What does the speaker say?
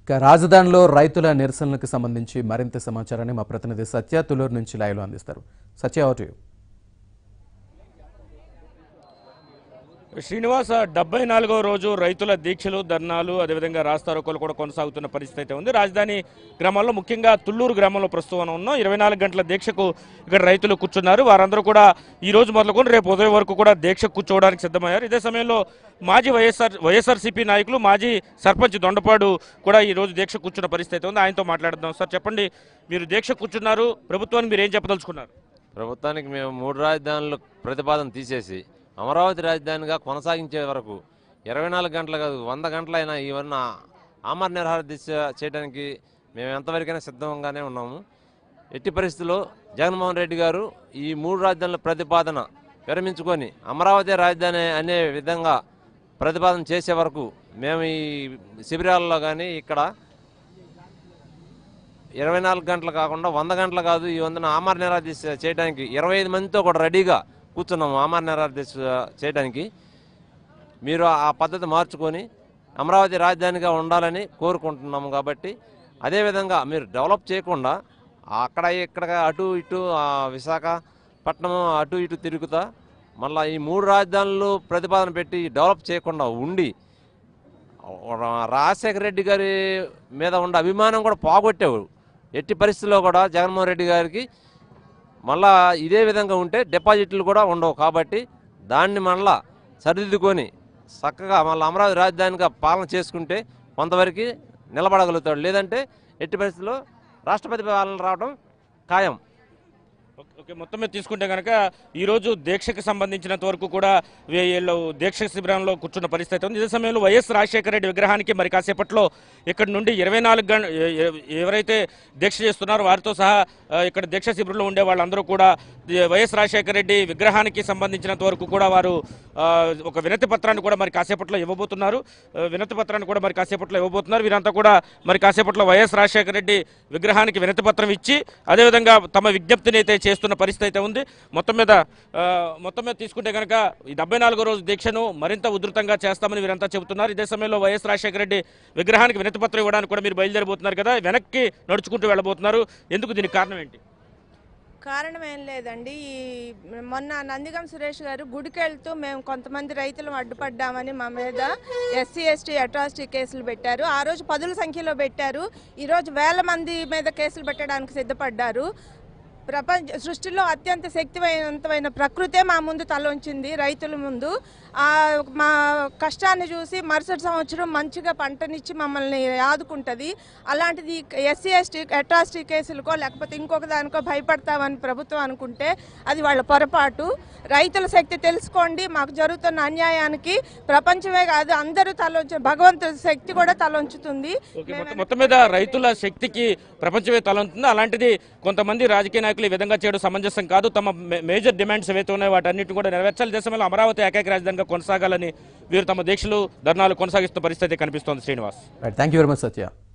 ఇక రాజధానిలో రైతుల నిరసనలకు సంబంధించి మరింత సమాచారాన్ని మా ప్రతినిధి సత్య తులూరు నుంచి లైవ్లో అందిస్తారు సత్య అవుట్ శ్రీనివాస డెబ్బై నాలుగవ రోజు రైతుల దీక్షలు ధర్నాలు అదేవిధంగా రాస్తారోకోలు కూడా కొనసాగుతున్న పరిస్థితి అయితే ఉంది రాజధాని గ్రామాల్లో ముఖ్యంగా తుళ్ళూరు గ్రామంలో ప్రస్తుతం ఉన్నాం ఇరవై నాలుగు గంటల దీక్షకు ఇక్కడ రైతులు కూర్చున్నారు వారందరూ కూడా ఈ రోజు మొదలుకొని రేపు ఉదయం వరకు కూడా దీక్ష కూర్చోవడానికి సిద్ధమయ్యారు ఇదే సమయంలో మాజీ వైఎస్ఆర్ వైఎస్ఆర్సీపీ నాయకులు మాజీ సర్పంచ్ దొండపాడు కూడా ఈ రోజు దీక్ష కూర్చున్న పరిస్థితి అయితే ఉంది ఆయనతో మాట్లాడదాం సార్ చెప్పండి మీరు దీక్ష కూర్చున్నారు ప్రభుత్వానికి మీరు ఏం చెప్పదలుచుకున్నారు ప్రభుత్వానికి మేము మూడు రాజధానులు ప్రతిపాదన తీసేసి అమరావతి రాజధానిగా కొనసాగించే వరకు ఇరవై నాలుగు గంటలు కాదు వంద గంటలైనా ఇవన్న ఆమర నిర్హార దీక్ష చేయడానికి మేము ఎంతవరకైనా సిద్ధంగానే ఉన్నాము ఎట్టి పరిస్థితుల్లో జగన్మోహన్ రెడ్డి గారు ఈ మూడు రాజధానుల ప్రతిపాదన విరమించుకొని అమరావతి రాజధాని అనే విధంగా ప్రతిపాదన చేసే వరకు మేము ఈ శిబిరాల్లో కానీ ఇక్కడ ఇరవై నాలుగు గంటలు కాకుండా వంద గంటలు కాదు ఈ వందన ఆమర నిరాదీశ చేయడానికి ఇరవై ఐదు మందితో కూడా రెడీగా కూర్చున్నాము ఆమర నిరాదీశ చేయడానికి మీరు ఆ పద్ధతి మార్చుకొని అమరావతి రాజధానిగా ఉండాలని కోరుకుంటున్నాము కాబట్టి అదేవిధంగా మీరు డెవలప్ చేయకుండా అక్కడ ఇక్కడ అటు ఇటు ఆ విశాఖపట్నం అటు ఇటు తిరుగుతా మళ్ళీ ఈ మూడు రాజధానులు ప్రతిపాదన పెట్టి డెవలప్ చేయకుండా ఉండి రాజశేఖర రెడ్డి గారి మీద ఉన్న అభిమానం కూడా పోగొట్టావు ఎట్టి పరిస్థితుల్లో కూడా జగన్మోహన్ రెడ్డి గారికి మళ్ళా ఇదే విధంగా ఉంటే డిపాజిట్లు కూడా ఉండవు కాబట్టి దాన్ని మళ్ళా సరిదిద్దుకొని చక్కగా మళ్ళీ అమరావతి రాజధానిగా పాలన చేసుకుంటే కొంతవరకు నిలబడగలుగుతాడు లేదంటే ఎట్టి పరిస్థితుల్లో రాష్ట్రపతి పాలన రావడం ఖాయం ఓకే, ఓకే మొత్తం మీద తీసుకుంటే కనుక ఈరోజు దీక్షకు సంబంధించినంత వరకు కూడా వీళ్ళు దీక్ష శిబిరంలో కూర్చున్న పరిస్థితి ఉంది ఇదే సమయంలో వైఎస్ రాజశేఖర రెడ్డి విగ్రహానికి మరి కాసేపట్లో ఇక్కడ నుండి ఇరవై నాలుగు గంట ఎవరైతే దీక్ష చేస్తున్నారో వారితో సహా ఆ, ఇక్కడ దీక్ష శిబిరంలో ఉండే వాళ్ళందరూ కూడా ఈ వైఎస్ రాజశేఖర రెడ్డి విగ్రహానికి సంబంధించినంత వరకు కూడా వారు ఆ, ఒక వినతి పత్రాన్ని కూడా మరి కాసేపట్లో ఇవ్వబోతున్నారు ఆ, వినతి పత్రాన్ని కూడా మరి కాసేపట్లో ఇవ్వబోతున్నారు వీరంతా కూడా మరి కాసేపట్లో వైఎస్ రాజశేఖర రెడ్డి విగ్రహానికి వినతి పత్రం ఇచ్చి అదేవిధంగా తమ విజ్ఞప్తిని అయితే చేస్తున్న పరిస్థితి అయితే ఉంది మొత్తం మీద ఆ, మొత్తం మీద తీసుకుంటే కనుక ఈ డెబ్బై నాలుగో రోజు దీక్షను మరింత ఉధృతంగా చేస్తామని వీరంతా చెబుతున్నారు ఇదే సమయంలో వైఎస్ రాజశేఖర రెడ్డి విగ్రహానికి వినతి పత్రం ఇవ్వడానికి కూడా మీరు బయలుదేరబోతున్నారు కదా వెనక్కి నడుచుకుంటూ వెళ్ళబోతున్నారు ఎందుకు దీనికి కారణం ఏంటి కారణం ఏం లేదండి ఈ మొన్న నందిగం సురేష్ గారు గుడికి వెళ్తూ మేము కొంతమంది రైతులు అడ్డుపడ్డామని మా మీద ఎస్సీ ఎస్టీ అట్రాసిటీ కేసులు పెట్టారు ఆ రోజు పదుల సంఖ్యలో పెట్టారు ఈరోజు వేల మంది మీద కేసులు పెట్టడానికి సిద్ధపడ్డారు ప్రపంచ సృష్టిలో అత్యంత శక్తివంతమైన ప్రకృతే మా ముందు తలొంచింది రైతుల ముందు ఆ మా కష్టాన్ని చూసి మరుసటి సంవత్సరం మంచిగా పంటనిచ్చి మమ్మల్ని ఆదుకుంటుంది అలాంటిది ఎస్సీ ఎస్టీ అట్రాసిటీ కేసులకో లేకపోతే ఇంకొక దానికో భయపడతామని ప్రభుత్వం అనుకుంటే అది వాళ్ళ పొరపాటు రైతుల శక్తి తెలుసుకోండి మాకు జరుగుతున్న అన్యాయానికి ప్రపంచమే కాదు అందరూ తలొంచు భగవంతుడి శక్తి కూడా తలొంచుతుంది ఓకే, మొత్తం- మొత్తం మీద రైతుల శక్తికి ప్రపంచమే తలంతుంది అలాంటిది కొంతమంది రాజకీయ నాయకులు ఈ విధంగా చేయడం సమంజసం కాదు తమ మే- మేజర్ డిమాండ్స్ ఏవైతే ఉన్నాయో వాటన్నిటిని కూడా నెరవేర్చాలి దేశంలో అమరావతి ఏకైక రాజధానిగా కొనసాగాలని వీరు తమ దీక్షలు ధర్నాలు కొనసాగిస్తున్న పరిస్థితి కనిపిస్తోంది Srinivas right thank you very much Satya